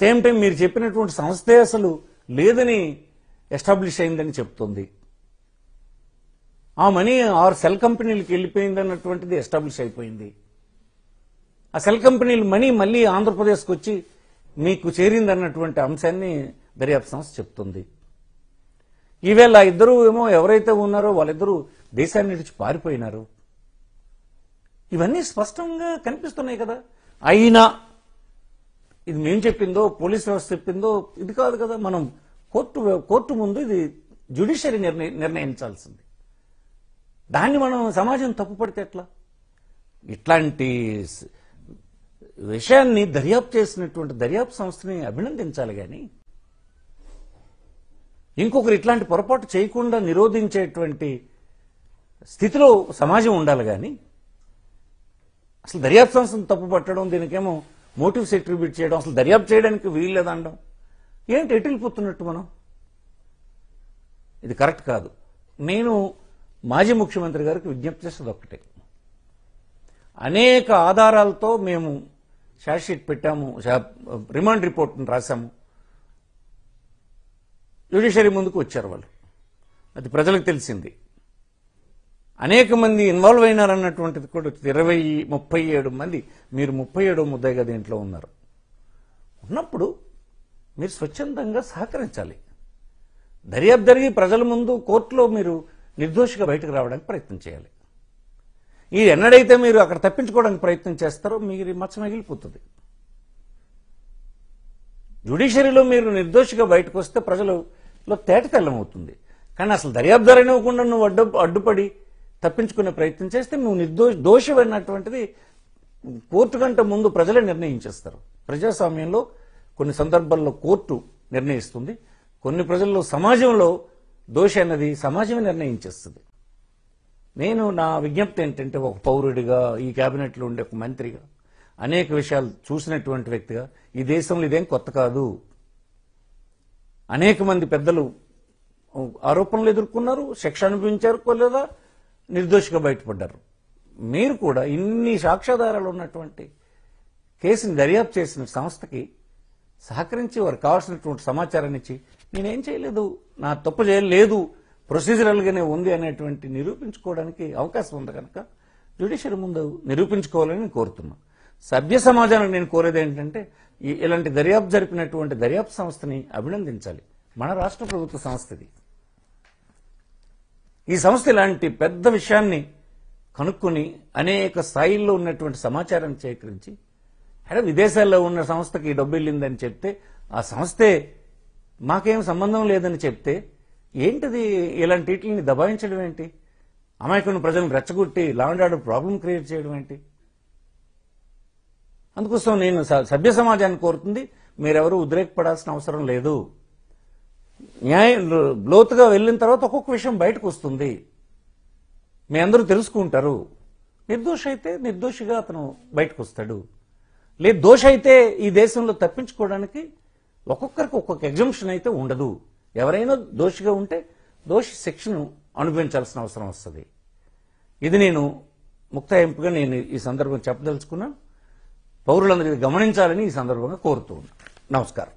Same time మీరు చెప్పినటువంటి సంస్థే అసలు లేదని ఎస్టాబ్లిష్ అయిందని చెప్తుంది ఆ మనీ ఆరు సెల్ కంపెనీలకు వెళ్ళిపోయింది అన్నటువంటిది ఎస్టాబ్లిష్ అయిపోయింది ఆ సెల్ కంపెనీలు మనీ మళ్ళీ ఆంధ్రప్రదేశ్కి వచ్చి మీకు చేరింది అన్నటువంటి అంశాన్ని దర్యాప్తు సంస్థ చెప్తుంది ఈవేళ ఆ ఇద్దరు ఏమో ఎవరైతే ఉన్నారో వాళ్ళిద్దరూ దేశాన్ని విడిచి పారిపోయినారు ఇవన్నీ స్పష్టంగా కనిపిస్తున్నాయి కదా అయినా ఇది మేము చెప్పిందో పోలీస్ వ్యవస్థ చెప్పిందో ఇది కాదు కదా మనం కోర్టు కోర్టు ముందు ఇది జ్యుడిషియరీ నిర్ణయ నిర్ణయించాల్సింది దాన్ని మనం సమాజం తప్పుపడితే ఎట్లా ఇట్లాంటి స్- విషయాన్ని దర్యాప్తు చేసినటువంటి దర్యాప్తు సంస్థని అభినందించాలి కానీ ఇంకొకరు ఇట్లాంటి పొరపాటు చేయకుండా నిరోధించేటువంటి స్థితిలో సమాజం ఉండాలి కానీ అసలు దర్యాప్తు సంస్థను తప్పు పట్టడం దీనికేమో మోటివ్స్ అట్రిబ్యూట్ చేయడం అసలు దర్యాప్తు చేయడానికి వీలు లేదనడం ఏంటి ఎటు వెళ్ళిపోతున్నట్టు మనం ఇది కరెక్ట్ కాదు నేను మాజీ ముఖ్యమంత్రి గారికి విజ్ఞప్తి చేసేది ఒక్కటే అనేక ఆధారాలతో మేము షార్ట్షీట్ పెట్టాము షా- రిమాండ్ రిపోర్ట్ని రాశాము జ్యుడిషియరీ ముందుకు వచ్చారు వాళ్ళు అది ప్రజలకు తెలిసింది అనేక మంది ఇన్వాల్వ్ అయినారన్నటువంటిది కూడా వచ్చింది. ఇరవై ముప్పై ఏడు మంది మీరు ముప్పై ఏడో ముద్దయిగా దీంట్లో ఉన్నారు ఉన్నప్పుడు మీరు స్వచ్ఛందంగా సహకరించాలి దర్యాప్తు జరిగి ప్రజల ముందు కోర్టులో మీరు నిర్దోషిగా బయటకు రావడానికి ప్రయత్నం చేయాలి ఇది ఎన్నడైతే మీరు అక్కడ తప్పించుకోవడానికి ప్రయత్నం చేస్తారో మీరు మచ్చ మిగిలిపోతుంది జ్యుడిషియరీలో మీరు నిర్దోషిగా బయటకు వస్తే ప్రజలలో తేట తెల్లమవుతుంది కానీ అసలు దర్యాప్తు జరగనివ్వకుండా నువ్వు అడ్డు అడ్డుపడి తప్పించుకునే ప్రయత్నం చేస్తే నువ్వు నిర్దోష దోషం అన్నటువంటిది కోర్టు కంటే ముందు ప్రజలే నిర్ణయించేస్తారు ప్రజాస్వామ్యంలో కొన్ని సందర్భాల్లో కోర్టు నిర్ణయిస్తుంది కొన్ని ప్రజల్లో సమాజంలో దోషి అన్నది సమాజమే నిర్ణయించేస్తుంది నేను నా విజ్ఞప్తి ఏంటంటే ఒక పౌరుడిగా ఈ కేబినెట్లో ఉండే ఒక మంత్రిగా అనేక విషయాలు చూసినటువంటి వ్యక్తిగా ఈ దేశంలో ఇదేం కొత్త కాదు అనేక మంది పెద్దలు ఆరోపణలు ఎదుర్కొన్నారు శిక్ష అనుభవించారు లేదా నిర్దోషిగా బయటపడ్డారు మీరు కూడా ఇన్ని సాక్ష్యాధారాలు ఉన్నటువంటి కేసుని దర్యాప్తు చేసిన సంస్థకి సహకరించి వారికి కావాల్సినటువంటి సమాచారాన్ని ఇచ్చి నేనేం చేయలేదు నా తప్పు చేయలేదు ప్రొసీజరల్గానే ఉంది అనేటువంటి నిరూపించుకోవడానికి అవకాశం ఉంది కనుక జ్యుడిషియరీ ముందు నిరూపించుకోవాలని నేను కోరుతున్నా సభ్య సమాజానికి నేను కోరేది ఏంటంటే ఈ- ఇలాంటి దర్యాప్తు జరిపినటువంటి దర్యాప్తు సంస్థని అభినందించాలి మన రాష్ట్ర ప్రభుత్వ సంస్థ ఇది ఈ సంస్థ ఇలాంటి పెద్ద విషయాన్ని కనుక్కొని అనేక స్థాయిల్లో ఉన్నటువంటి సమాచారాన్ని సేకరించి అదే విదేశాల్లో ఉన్న సంస్థకి ఈ డబ్బు వెళ్ళిందని చెప్తే ఆ సంస్థే మాకేం సంబంధం లేదని చెప్తే ఏంటిది ఇలాంటి వీటిని దబాయించడం ఏంటి అమాయకుని ప్రజలను రెచ్చగొట్టి law and order problem create చేయడం ఏంటి అందుకోసం నేను స- సభ్య సమాజాన్ని కోరుతుంది మీరెవరూ ఉద్రేకపడాల్సిన అవసరం లేదు న్యాయ లోతుగా వెళ్ళిన తర్వాత ఒక్కొక్క విషయం బయటకు వస్తుంది మీ అందరూ తెలుసుకుంటారు నిర్దోష అయితే నిర్దోషిగా అతను బయటకు వస్తాడు లేదు దోష అయితే ఈ దేశంలో తప్పించుకోవడానికి ఒక్కొక్కరికి ఒక్కొక్క ఎగ్జంప్షన్ అయితే ఉండదు ఎవరైనా దోషిగా ఉంటే దోషి శిక్షను అనుభవించాల్సిన అవసరం వస్తుంది ఇది నేను ముక్తాయింపుగా నేను ఈ సందర్భం చెప్పదలుచుకున్నాను పౌరులందరూ ఇది గమనించాలని ఈ సందర్భంగా కోరుతూ ఉన్నాను నమస్కారం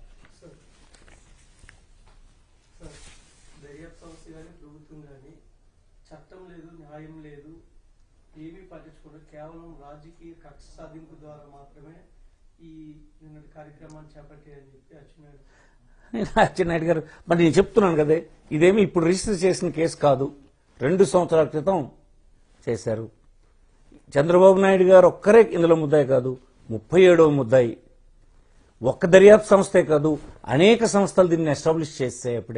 దర్యాప్తు సంస్థ కానీ ప్రభుత్వం కానీ చట్టం లేదు న్యాయం లేదు ఏమీ పట్టించుకోవడం కేవలం రాజకీయ కక్ష సాధింపు ద్వారా మాత్రమే ఈ నిన్నటి కార్యక్రమాన్ని చేపట్టారని చెప్పి అచ్చెన్నాయుడు అచ్చెన్నాయుడు గారు మరి నేను చెప్తున్నాను కదే ఇదేమి ఇప్పుడు రిజిస్టర్ చేసిన కేసు కాదు రెండు సంవత్సరాల క్రితం చేశారు చంద్రబాబు నాయుడు గారు ఒక్కరే ఇందులో ముద్దాయి కాదు ముప్పై ఏడవ ముద్దాయి ఒక్క దర్యాప్తు సంస్థే కాదు అనేక సంస్థలు దీన్ని ఎస్టాబ్లిష్ చేస్తాయి అప్పుడే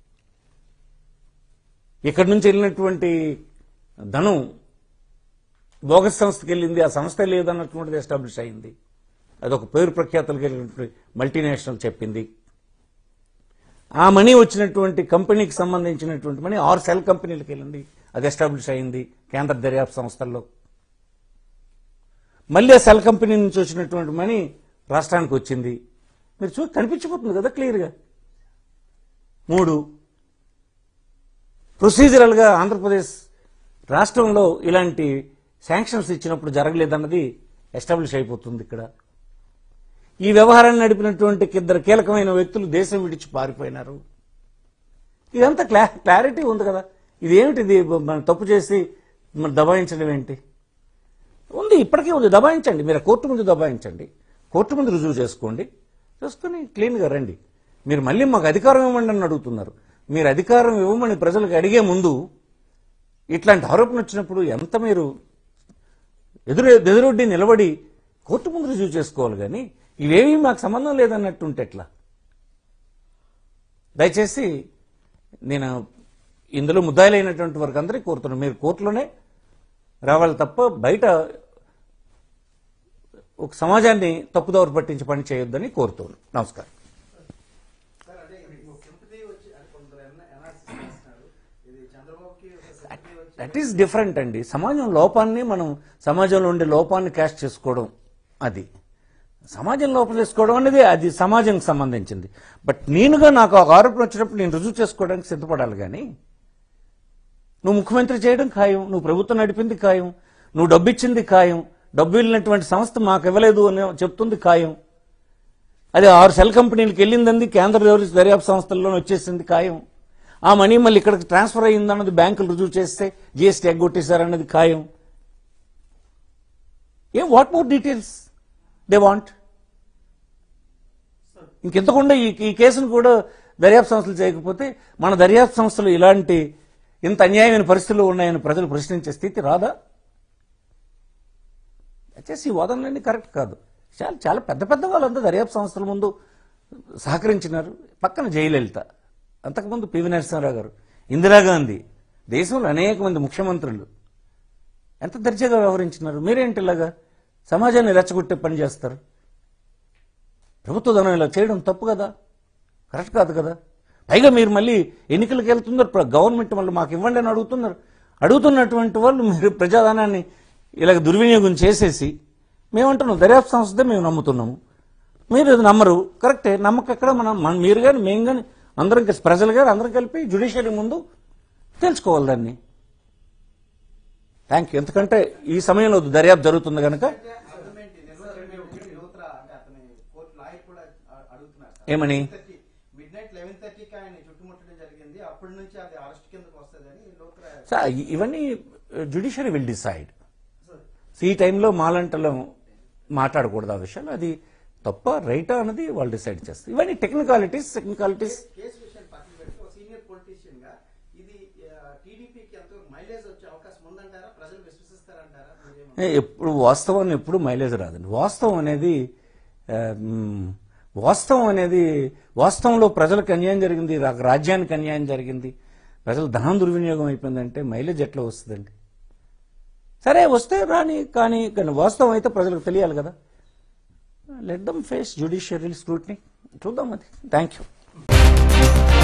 ఇక్కడి నుంచి వెళ్ళినటువంటి ధనం బోగస్ సంస్థకి వెళ్ళింది ఆ సంస్థ లేదన్నటువంటిది ఎస్టాబ్లిష్ అయింది అదొక పేరు ప్రఖ్యాతలు కలిగినటువంటి మల్టీనేషనల్ చెప్పింది ఆ మనీ వచ్చినటువంటి కంపెనీకి సంబంధించినటువంటి మనీ ఆరు సెల్ కంపెనీలకు వెళ్ళింది అది ఎస్టాబ్లిష్ అయింది కేంద్ర దర్యాప్తు సంస్థల్లో మళ్ళీ ఆ సెల్ కంపెనీ నుంచి వచ్చినటువంటి మనీ రాష్ట్రానికి వచ్చింది మీరు చూ కనిపించిపోతుంది కదా క్లియర్గా మూడు ప్రొసీజరల్గా ఆంధ్రప్రదేశ్ రాష్ట్రంలో ఇలాంటి శాంక్షన్స్ ఇచ్చినప్పుడు జరగలేదన్నది ఎస్టాబ్లిష్ అయిపోతుంది ఇక్కడ ఈ వ్యవహారాన్ని నడిపినటువంటి ఇద్దరు కీలకమైన వ్యక్తులు దేశం విడిచి పారిపోయినారు ఇదంతా క్లా క్లారిటీ ఉంది కదా ఇదేమిటి ఇది మనం తప్పు చేసి మనం దబాయించడం ఏంటి ఉంది ఇప్పటికే ఉంది దబాయించండి మీరు కోర్టు ముందు దబాయించండి కోర్టు ముందు రుజువు చేసుకోండి చేసుకుని క్లీన్గా రండి మీరు మళ్ళీ మాకు అధికారం ఇవ్వండి అని అడుగుతున్నారు మీరు అధికారం ఇవ్వమని ప్రజలకు అడిగే ముందు ఇట్లాంటి ఆరోపణ వచ్చినప్పుడు ఎంత మీరు ఎదురు ఎదురొడ్డి నిలబడి కోర్టు ముందు రుజువు చేసుకోవాలి కానీ ఇవేమీ మాకు సంబంధం లేదన్నట్టు ఉంటే ఎట్లా దయచేసి నేను ఇందులో ముద్దాయిలైనటువంటి వారికి అందరికీ కోరుతున్నాను మీరు కోర్టులోనే రావాలి తప్ప బయట ఒక సమాజాన్ని తప్పుదోవ పట్టించి పని చేయొద్దని కోరుతున్నాను నమస్కారం సార్ అదే మీకు సింపతి వచ్చి అంటే కొందరు అనాలిసిస్ చేస్తున్నారు ఇది చంద్రబాబుకి ఒక సింపతి వచ్చి దట్ ఈస్ డిఫరెంట్ అండి సమాజం లోపాన్ని మనం సమాజంలో ఉండే లోపాన్ని క్యాష్ చేసుకోవడం అది సమాజం లోపల చేసుకోవడం అనేది అది సమాజంకి సంబంధించింది బట్ నేనుగా నాకు ఒక ఆరోపణ వచ్చినప్పుడు నేను రుజువు చేసుకోవడానికి సిద్ధపడాలి కానీ నువ్వు ముఖ్యమంత్రి చేయడం ఖాయం నువ్వు ప్రభుత్వం నడిపింది ఖాయం నువ్వు డబ్బు ఇచ్చింది ఖాయం డబ్బు వెళ్ళినటువంటి సంస్థ మాకు ఇవ్వలేదు అని చెప్తుంది ఖాయం అది ఆరు సెల్ కంపెనీలకు వెళ్ళిందంది కేంద్ర దర్యాప్తు దర్యాప్తు సంస్థల్లో వచ్చేసింది ఖాయం ఆ మనీ మళ్ళీ ఇక్కడికి ట్రాన్స్ఫర్ అయ్యిందన్నది బ్యాంకులు రుజువు చేస్తే జీఎస్టీ ఎగ్గొట్టేశారన్నది ఖాయం ఏం what more details they want ఇంకెంతకుండా ఈ ఈ కేసును కూడా దర్యాప్తు సంస్థలు చేయకపోతే మన దర్యాప్తు సంస్థలు ఇలాంటి ఇంత అన్యాయమైన పరిస్థితులు ఉన్నాయని ప్రజలు ప్రశ్నించే స్థితి రాదా దయచేసి ఈ వాదనలన్నీ కరెక్ట్ కాదు చాలా చాలా పెద్ద పెద్ద వాళ్ళంతా దర్యాప్తు సంస్థల ముందు సహకరించినారు పక్కన జయలలిత అంతకుముందు పివి నరసింహారావు గారు ఇందిరాగాంధీ దేశంలో అనేక మంది ముఖ్యమంత్రులు ఎంత దర్జాగా వ్యవహరించినారు మీరేంటి ఇలాగా సమాజాన్ని రెచ్చగొట్టే పని చేస్తారు ప్రభుత్వ ధనం ఇలా చేయడం తప్పు కదా కరెక్ట్ కాదు కదా పైగా మీరు మళ్ళీ ఎన్నికలకు వెళ్తున్నారు ప్ర- గవర్నమెంట్ మళ్ళీ మాకు ఇవ్వండి అని అడుగుతున్నారు అడుగుతున్నటువంటి వాళ్ళు మీరు ప్రజాధనాన్ని ఇలాగ దుర్వినియోగం చేసేసి మేమంటున్నాం దర్యాప్తు సంస్థే మేము నమ్ముతున్నాము మీరు ఇది నమ్మరు కరెక్టే నమ్మక ఎక్కడ మనం మన మీరు కానీ మేము కానీ అందరం కలిసి ప్రజలు కానీ అందరం కలిపి జ్యుడిషియరీ ముందు తెలుసుకోవాలి దాన్ని థ్యాంక్ యూ ఎందుకంటే ఈ సమయంలో దర్యాప్తు జరుగుతుంది కనుక అర్థం ఏంటి నిన్న రెండు ఒకటి లోతురా అంటే అతని కోర్టు లాయర్ కూడా అ- అడుగుతున్నారు ఏమని? మిడ్ నైట్ లెవెన్ థర్టీకి ఆయన చుట్టుముట్టడం జరిగింది అప్పటి నుంచి అది అరెస్ట్ కిందకు వస్తుందని లోతురా సార్ ఇ- ఇవన్నీ జ్యుడిషియరీ విల్ డిసైడ్ ఈ టైంలో మాలంటలో మాట్లాడకూడదు ఆ విషయాలు అది తప్ప రైటా అన్నది వాళ్ళు డిసైడ్ చేస్తారు ఇవన్నీ టెక్నికాలిటీస్ టెక్నికాలిటీస్ కేసు విషయాన్ని పక్కన పెట్టి ఒక సీనియర్ పొలిటీషియన్ గా ఇది టీడీపీకి ఎంతో మైలేజ్ వచ్చే అవకాశం ఉందంటారా ప్రజలు విశ్వసిస్తారంటారా మీరేమో ఎప్పుడు వాస్తవం ఎప్పుడు మైలేజ్ రాదండి వాస్తవం అనేది ఆ, మ్, వాస్తవం అనేది వాస్తవంలో ప్రజలకు అన్యాయం జరిగింది రా- రాజ్యానికి అన్యాయం జరిగింది ప్రజలు ధనం దుర్వినియోగం అయిపోయిందంటే మైలేజ్ ఎట్లా వస్తుందండి సరే వస్తే రాని కానీ కానీ వాస్తవం అయితే ప్రజలకు తెలియాలి కదా let them face judiciary scrutiny చూద్దాం అది థ్యాంక్ యూ